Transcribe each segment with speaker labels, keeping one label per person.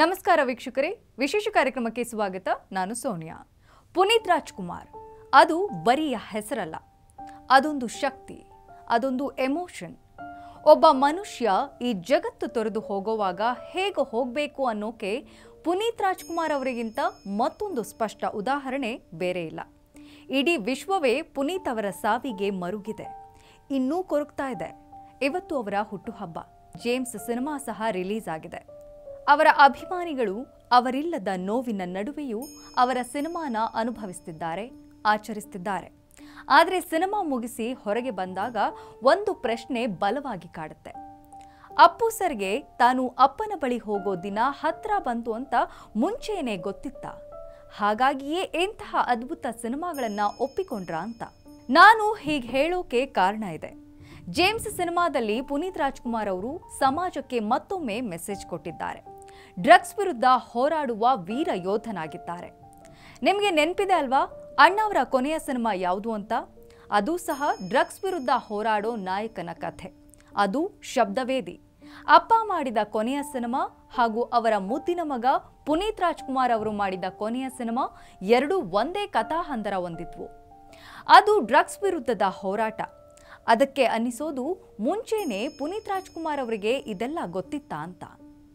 Speaker 1: ನಮಸ್ಕಾರ ವೀಕ್ಷಕರೇ ವಿಶೇಷ ಕಾರ್ಯಕ್ರಮಕ್ಕೆ ಸ್ವಾಗತ ನಾನು ಸೋನಿಯಾ ಪುನೀತ್ ರಾಜ್ಕುಮಾರ್ ಅದು ಬರಿಯ ಹೆಸರಲ್ಲ ಅದೊಂದು ಶಕ್ತಿ ಅದೊಂದು ಎಮೋಷನ್ ಒಬ್ಬ ಮನುಷ್ಯ ಈ ಜಗತ್ತು ತೊರೆದು ಹೋಗುವಾಗ ಹೇಗೆ ಹೋಗಬೇಕು ಅನ್ನೋಕೆ ಪುನೀತ್ ರಾಜ್ಕುಮಾರ್ ಅವರಿಗಿಂತ ಮತ್ತೊಂದು ಸ್ಪಷ್ಟ ಉದಾಹರಣೆ ಬೇರೆ ಇಲ್ಲ ಇಡೀ ವಿಶ್ವವೇ ಪುನೀತ್ ಅವರ ಸಾವಿಗೆ ಮರುಗಿದೆ ಇನ್ನೂ ಕೊರಗ್ತಾ ಇದೆ ಇವತ್ತು ಅವರ ಹುಟ್ಟುಹಬ್ಬ ಜೇಮ್ಸ್ ಸಿನಿಮಾ ಸಹ ರಿಲೀಸ್ ಆಗಿದೆ ಅವರ ಅಭಿಮಾನಿಗಳು ಅವರಿಲ್ಲದ ನೋವಿನ ನಡುವೆಯೂ ಅವರ ಸಿನಿಮಾನ ಅನುಭವಿಸುತ್ತಿದ್ದಾರೆ ಆಚರಿಸುತ್ತಿದ್ದಾರೆ ಆದರೆ ಸಿನಿಮಾ ಮುಗಿಸಿ ಹೊರಗೆ ಬಂದಾಗ ಒಂದು ಪ್ರಶ್ನೆ ಬಲವಾಗಿ ಕಾಡುತ್ತೆ ಅಪ್ಪು ಸರ್ಗೆ ತಾನು ಅಪ್ಪನ ಬಳಿ ಹೋಗೋ ದಿನ ಹತ್ರ ಬಂತು ಅಂತ ಮುಂಚೆನೇ ಗೊತ್ತಿತ್ತ ಹಾಗಾಗಿಯೇ ಇಂತಹ ಅದ್ಭುತ ಸಿನಿಮಾಗಳನ್ನ ಒಪ್ಪಿಕೊಂಡ್ರ ಅಂತ ನಾನು ಹೀಗೆ ಹೇಳೋಕೆ ಕಾರಣ ಇದೆ ಜೇಮ್ಸ್ ಸಿನಿಮಾದಲ್ಲಿ ಪುನೀತ್ ರಾಜ್ಕುಮಾರ್ ಅವರು ಸಮಾಜಕ್ಕೆ ಮತ್ತೊಮ್ಮೆ ಮೆಸೇಜ್ ಕೊಟ್ಟಿದ್ದಾರೆ ಡ್ರಗ್ಸ್ ವಿರುದ್ಧ ಹೋರಾಡುವ ವೀರ ಯೋಧನಾಗಿದ್ದಾರೆ ನಿಮಗೆ ನೆನಪಿದೆ ಅಲ್ವಾ ಅಣ್ಣವರ ಕೊನೆಯ ಸಿನಿಮಾ ಯಾವುದು ಅಂತ ಅದು ಸಹ ಡ್ರಗ್ಸ್ ವಿರುದ್ಧ ಹೋರಾಡೋ ನಾಯಕನ ಕಥೆ ಅದು ಶಬ್ದವೇದಿ ಅಪ್ಪ ಮಾಡಿದ ಕೊನೆಯ ಸಿನಿಮಾ ಹಾಗೂ ಅವರ ಮುದ್ದಿನ ಮಗ ಪುನೀತ್ ರಾಜ್ಕುಮಾರ್ ಅವರು ಮಾಡಿದ ಕೊನೆಯ ಸಿನಿಮಾ ಎರಡೂ ಒಂದೇ ಕಥಾಹಂದರ ಹೊಂದಿದ್ವು ಅದು ಡ್ರಗ್ಸ್ ವಿರುದ್ಧದ ಹೋರಾಟ ಅದಕ್ಕೆ ಅನ್ನಿಸೋದು ಮುಂಚೆನೆ ಪುನೀತ್ ರಾಜ್ಕುಮಾರ್ ಅವರಿಗೆ ಇದೆಲ್ಲ ಗೊತ್ತಿತ್ತಾ ಅಂತ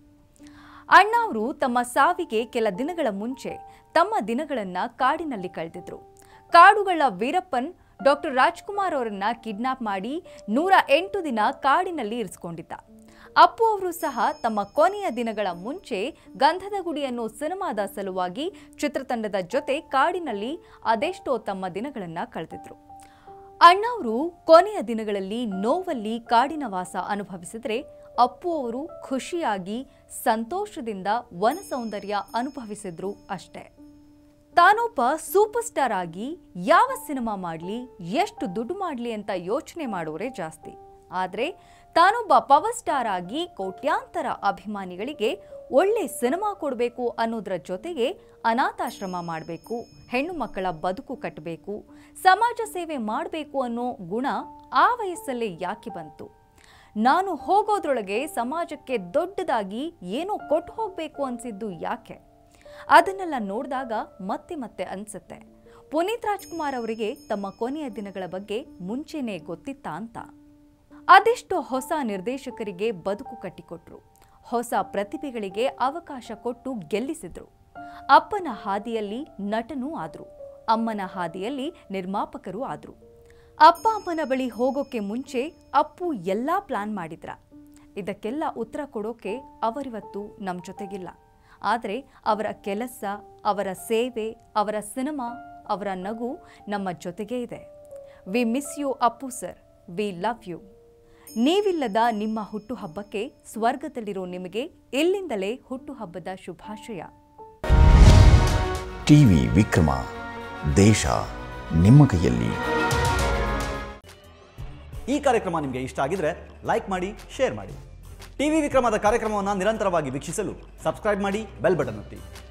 Speaker 1: ಅಣ್ಣ ಅವರು ತಮ್ಮ ಸಾವಿಗೆ ಕೆಲ ದಿನಗಳ ಮುಂಚೆ ತಮ್ಮ ದಿನಗಳನ್ನ ಕಾಡಿನಲ್ಲಿ ಕಳೆದಿದ್ರು ಕಾಡುಗಳ ವೀರಪ್ಪನ್ ಡಾಕ್ಟರ್ ರಾಜ್ಕುಮಾರ್ ಅವರನ್ನ ಕಿಡ್ನಾಪ್ ಮಾಡಿ ನೂರ ಎಂಟು ದಿನ ಕಾಡಿನಲ್ಲಿ ಇರಿಸಿಕೊಂಡಿದ್ದ ಅಪ್ಪು ಅವರು ಸಹ ತಮ್ಮ ಕೊನೆಯ ದಿನಗಳ ಮುಂಚೆ ಗಂಧದ ಗುಡಿ ಅನ್ನೋ ಸಿನಿಮಾದ ಸಲುವಾಗಿ ಚಿತ್ರತಂಡದ ಜೊತೆ ಕಾಡಿನಲ್ಲಿ ಅದೆಷ್ಟೋ ತಮ್ಮ ದಿನಗಳನ್ನ ಕಳೆದಿದ್ರು ಅಣ್ಣವರು ಕೊನೆಯ ದಿನಗಳಲ್ಲಿ ನೋವಲ್ಲಿ ಕಾಡಿನ ವಾಸ ಅನುಭವಿಸಿದ್ರೆ ಅಪ್ಪು ಅವರು ಖುಷಿಯಾಗಿ ಸಂತೋಷದಿಂದ ವನ ಸೌಂದರ್ಯ ಅನುಭವಿಸಿದ್ರು ಅಷ್ಟೇ ತಾನೊಬ್ಬ ಸೂಪರ್ ಸ್ಟಾರ್ ಆಗಿ ಯಾವ ಸಿನಿಮಾ ಮಾಡಲಿ ಎಷ್ಟು ದುಡ್ಡು ಮಾಡಲಿ ಅಂತ ಯೋಚನೆ ಮಾಡೋರೇ ಜಾಸ್ತಿ ಆದರೆ ತಾನೊಬ್ಬ ಪವರ್ ಸ್ಟಾರ್ ಆಗಿ ಕೋಟ್ಯಾಂತರ ಅಭಿಮಾನಿಗಳಿಗೆ ಒಳ್ಳೆ ಸಿನಿಮಾ ಕೊಡಬೇಕು ಅನ್ನೋದ್ರ ಜೊತೆಗೆ ಅನಾಥಾಶ್ರಮ ಮಾಡಬೇಕು ಹೆಣ್ಣು ಮಕ್ಕಳ ಬದುಕು ಕಟ್ಟಬೇಕು ಸಮಾಜ ಸೇವೆ ಮಾಡಬೇಕು ಅನ್ನೋ ಗುಣ ಆ ವಯಸ್ಸಲ್ಲೇ ಯಾಕೆ ಬಂತು ನಾನು ಹೋಗೋದ್ರೊಳಗೆ ಸಮಾಜಕ್ಕೆ ದೊಡ್ಡದಾಗಿ ಏನೋ ಕೊಟ್ಟು ಹೋಗಬೇಕು ಅನ್ಸಿದ್ದು ಯಾಕೆ ಅದನ್ನೆಲ್ಲ ನೋಡಿದಾಗ ಮತ್ತೆ ಮತ್ತೆ ಅನ್ಸುತ್ತೆ ಪುನೀತ್ ರಾಜ್ಕುಮಾರ್ ಅವರಿಗೆ ತಮ್ಮ ಕೊನೆಯ ದಿನಗಳ ಬಗ್ಗೆ ಮುಂಚೆನೇ ಗೊತ್ತಿತ್ತಾ ಅಂತ ಅದೆಷ್ಟೋ ಹೊಸ ನಿರ್ದೇಶಕರಿಗೆ ಬದುಕು ಕಟ್ಟಿಕೊಟ್ರು ಹೊಸ ಪ್ರತಿಭೆಗಳಿಗೆ ಅವಕಾಶ ಕೊಟ್ಟು ಗೆಲ್ಲಿಸಿದ್ರು ಅಪ್ಪನ ಹಾದಿಯಲ್ಲಿ ನಟನೂ ಆದ್ರು ಅಮ್ಮನ ಹಾದಿಯಲ್ಲಿ ನಿರ್ಮಾಪಕರೂ ಆದ್ರು ಅಪ್ಪ ಅಮ್ಮನ ಬಳಿ ಹೋಗೋಕೆ ಮುಂಚೆ ಅಪ್ಪು ಎಲ್ಲಾ ಪ್ಲಾನ್ ಮಾಡಿದ್ರ ಇದಕ್ಕೆಲ್ಲ ಉತ್ತರ ಕೊಡೋಕೆ ಅವರಿವತ್ತು ನಮ್ಮ ಜೊತೆಗಿಲ್ಲ ಆದರೆ ಅವರ ಕೆಲಸ ಅವರ ಸೇವೆ ಅವರ ಸಿನಿಮಾ ಅವರ ನಗು ನಮ್ಮ ಜೊತೆಗೇ ಇದೆ we miss you Appu sir we love you ನೀವಿಲ್ಲದ ನಿಮ್ಮ ಹುಟ್ಟುಹಬ್ಬಕ್ಕೆ ಸ್ವರ್ಗದಲ್ಲಿರೋ ನಿಮಗೆ ಇಲ್ಲಿಂದಲೇ ಹುಟ್ಟುಹಬ್ಬದ ಶುಭಾಶಯ
Speaker 2: ಟಿವಿ ವಿಕ್ರಮ ದೇಶ ನಿಮ್ಮ ಕೈಯಲ್ಲಿ
Speaker 3: ಈ ಕಾರ್ಯಕ್ರಮ ನಿಮಗೆ ಇಷ್ಟ ಆಗಿದ್ರೆ ಲೈಕ್ ಮಾಡಿ ಶೇರ್ ಮಾಡಿ ಟಿವಿ ವಿಕ್ರಮದ ಕಾರ್ಯಕ್ರಮವನ್ನು ನಿರಂತರವಾಗಿ ವೀಕ್ಷಿಸಲು ಸಬ್ಸ್ಕ್ರೈಬ್ ಮಾಡಿ ಬೆಲ್ ಬಟನ್ ಒತ್ತಿ